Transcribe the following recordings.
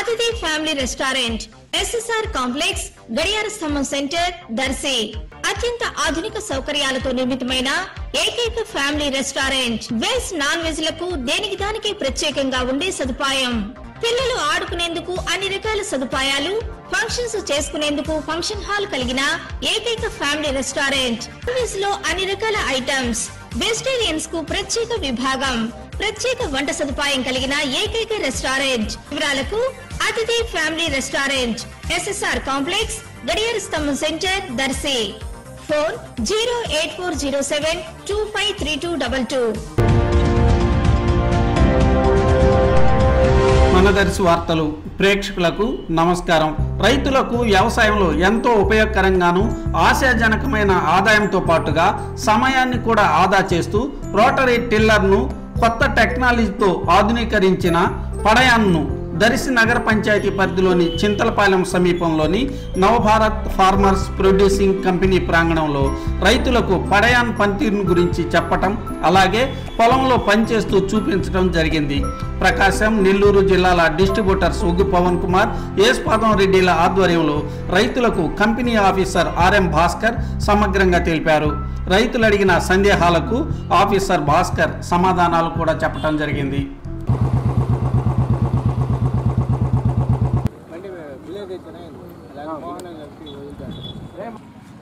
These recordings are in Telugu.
అతిథి ఫ్యామిలీ రెస్టారెంట్ ఎస్ఎస్ఆర్ కాంప్లెక్స్ గడియార స్తంభం సెంటర్ దర్శి అత్యంత ఆధునిక సౌకర్యాలతో నిర్మితమైన ఏకైక family restaurant veg non veg లకు దేనికి దానికి ప్రత్యేకంగా ఉండే సదుపాయం పిల్లలు ఆడుకునేందుకు అన్ని రకాల సదుపాయాలు ఫంక్షన్స్ చేసుకునేందుకు ఫంక్షన్ హాల్ కలిగిన ఏకైక ఫ్యామిలీ రెస్టారెంట్ వెజ్ లో అన్ని రకాల ఐటమ్స్ వెజిటేరియన్స్ కు ప్రత్యేక విభాగం ప్రత్యేక వంట సదుపాయం కలిగిన ఏకైక రెస్టారెంట్ వివరాలకు అతిథి ఫ్యామిలీ రెస్టారెంట్ ఎస్ఎస్ఆర్ కాంప్లెక్స్ గడియార స్తంభం centre Darsi phone zero eight four zero seven two five three two double two మనదర్శి వార్తలు ప్రేక్షకులకు నమస్కారం రైతులకు వ్యవసాయంలో ఎంతో ఉపయోగకరంగాను ఆశాజనకమైన ఆదాయంతో పాటుగా సమయాన్ని కూడా ఆదా చేస్తూ రోటరీ టిల్లర్ను కొత్త టెక్నాలజీతో ఆధునీకరించిన పడయాన్ను దర్శి నగర పంచాయతీ పరిధిలోని చింతలపాలెం సమీపంలోని నవభారత్ ఫార్మర్స్ ప్రొడ్యూసింగ్ కంపెనీ ప్రాంగణంలో రైతులకు పడయాన్ పనితీరును గురించి చెప్పటం అలాగే పొలంలో పనిచేస్తూ చూపించడం జరిగింది ప్రకాశం నెల్లూరు జిల్లాల డిస్ట్రిబ్యూటర్స్ ఉగ్గు పవన్ కుమార్ ఏస్పాదం రెడ్డిల ఆధ్వర్యంలో రైతులకు కంపెనీ ఆఫీసర్ ఆర్ఎం భాస్కర్ సమగ్రంగా తెలిపారు రైతులు అడిగిన సందేహాలకు ఆఫీసర్ భాస్కర్ సమాధానాలు కూడా చెప్పడం జరిగింది బండి విలేజ్ అయితేనే అలాగే మోహన్ కలిపి వదులుతాడు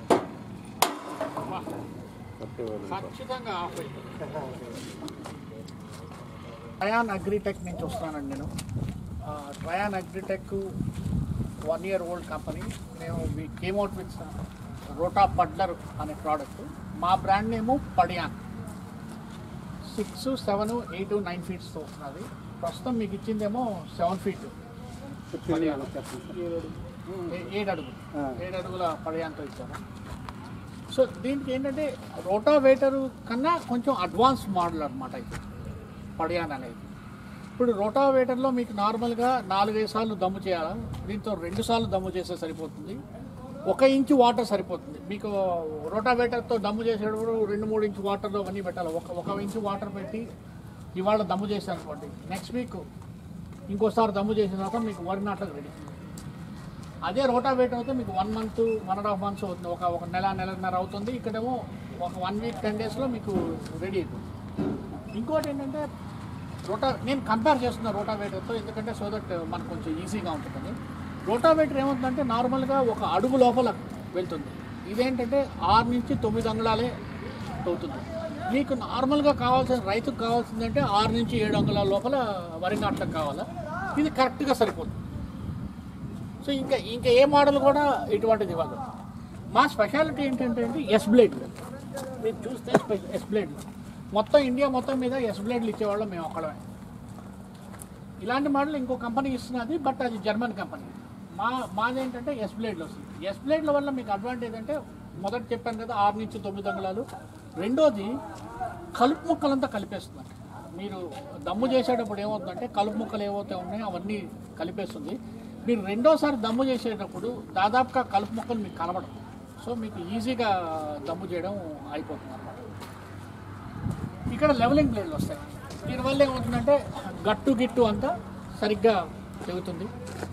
ఖచ్చితంగా ఆఫ్ ట్రయాన్ అగ్రిటెక్ నుంచి వస్తున్నానండి నేను ఆ, Trion agritech one year old company మేము we came out with rota puddler అనే ప్రోడక్ట్ మా బ్రాండ్ నేము పడియాన్ సిక్స్ సెవెన్ ఎయిట్ నైన్ ఫీట్స్తో వస్తున్నది ప్రస్తుతం మీకు ఇచ్చిందేమో సెవెన్ ఫీట్ పడియాన్ ఏ- ఏడు అడుగులు ఏడు అడుగుల పడియాంతో ఇచ్చాను సో దీనికి ఏంటంటే రోటావేటర్ కన్నా కొంచెం అడ్వాన్స్ మోడల్ అనమాట ఇది పడియాన్ అనేది ఇప్పుడు రోటావేటర్లో మీకు నార్మల్గా నాలుగైదు సార్లు దమ్ము చేయాలా దీంతో రెండు సార్లు దమ్ము చేస్తే సరిపోతుంది ఒక ఇంచు వాటర్ సరిపోతుంది మీకు రోటావేటర్తో దమ్ము చేసేటప్పుడు రెండు మూడు ఇంచు వాటర్లో అవన్నీ పెట్టాలి ఒక ఒక ఇంచు వాటర్ పెట్టి ఇవాళ దమ్ము చేశాను అనుకోండి నెక్స్ట్ వీక్ ఇంకోసారి దమ్ము చేసిన తర్వాత మీకు వరి నాట్లకు రెడీ అదే రోటావేటర్ అయితే మీకు one month one and half months అవుతుంది ఒక ఒక నెల నెలన్నర అవుతుంది ఇక్కడేమో ఒక వన్ వీక్ టెన్ డేస్లో మీకు రెడీ అయిపోతుంది ఇంకోటి ఏంటంటే రోటా నేను కంపేర్ చేస్తున్నా రోటావేటర్తో ఎందుకంటే సో దట్ మనకు కొంచెం ఈజీగా ఉంటుందని రోటావేటర్ ఏమవుతుందంటే నార్మల్గా ఒక అడుగు లోపల వెళ్తుంది ఇదేంటంటే ఆరు నుంచి తొమ్మిది అంగుళాలే అవుతుంది మీకు నార్మల్గా కావాల్సిన రైతుకు కావాల్సిందంటే ఆరు నుంచి ఏడు అంగుళాల లోపల వరి నాట్లకు కావాలా ఇది కరెక్ట్గా సరిపోతుంది సో ఇంకా ఇంకా ఏ మోడల్ కూడా ఇటువంటిది ఇవ్వదు మా స్పెషాలిటీ ఏంటంటే ఎస్ బ్లేడ్ మీరు చూస్తే ఎస్ బ్లేడ్ మొత్తం ఇండియా మొత్తం మీద ఎస్ బ్లేడ్లు ఇచ్చేవాళ్ళం మేము ఒక్కడమే ఇలాంటి మోడల్ ఇంకో కంపెనీ ఇస్తున్నది బట్ అది జర్మన్ కంపెనీ మా మాదేంటంటే ఎస్ బ్లేడ్లు వస్తుంది ఎస్ బ్లేడ్ల వల్ల మీకు అడ్వాంటేజ్ అంటే మొదట చెప్పాను కదా ఆరు నుంచి తొమ్మిది అంగుళాలు రెండోది కలుపు ముక్కలంతా కలిపేస్తుంది మీరు దమ్ము చేసేటప్పుడు ఏమవుతుందంటే కలుపు ముక్కలు ఏవైతే ఉన్నాయో అవన్నీ కలిపేస్తుంది మీరు రెండోసారి దమ్ము చేసేటప్పుడు దాదాపుగా కలుపు ముక్కలు మీకు కలవడం సో మీకు ఈజీగా దమ్ము చేయడం అయిపోతుంది అన్నమాట ఇక్కడ లెవెలింగ్ బ్లేడ్లు వస్తాయి దీనివల్ల ఏమవుతుందంటే గట్టు గిట్టు అంతా సరిగ్గా తెగుతుంది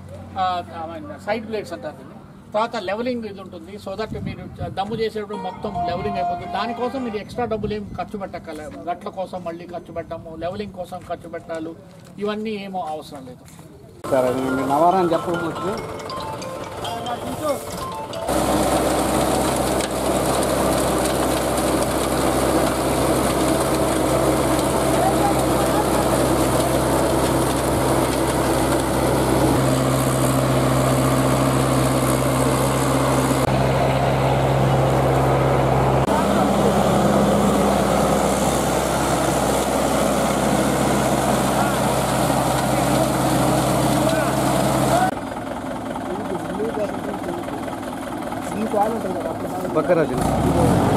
సైడ్ బ్లేడ్స్ అంటారు దీన్ని తర్వాత లెవెలింగ్ ఇది ఉంటుంది సో దట్ మీరు దమ్ము చేసేటప్పుడు మొత్తం లెవెలింగ్ అయిపోతుంది దానికోసం మీరు ఎక్స్ట్రా డబ్బులు ఏం ఖర్చు పెట్టక్కర్లే గట్ల కోసం మళ్ళీ ఖర్చు పెట్టాము లెవెలింగ్ కోసం ఖర్చు పెట్టాలి ఇవన్నీ ఏమో అవసరం లేదు సరే మీరు నవారాన్ని చెప్పకపోతే బక్కరాజు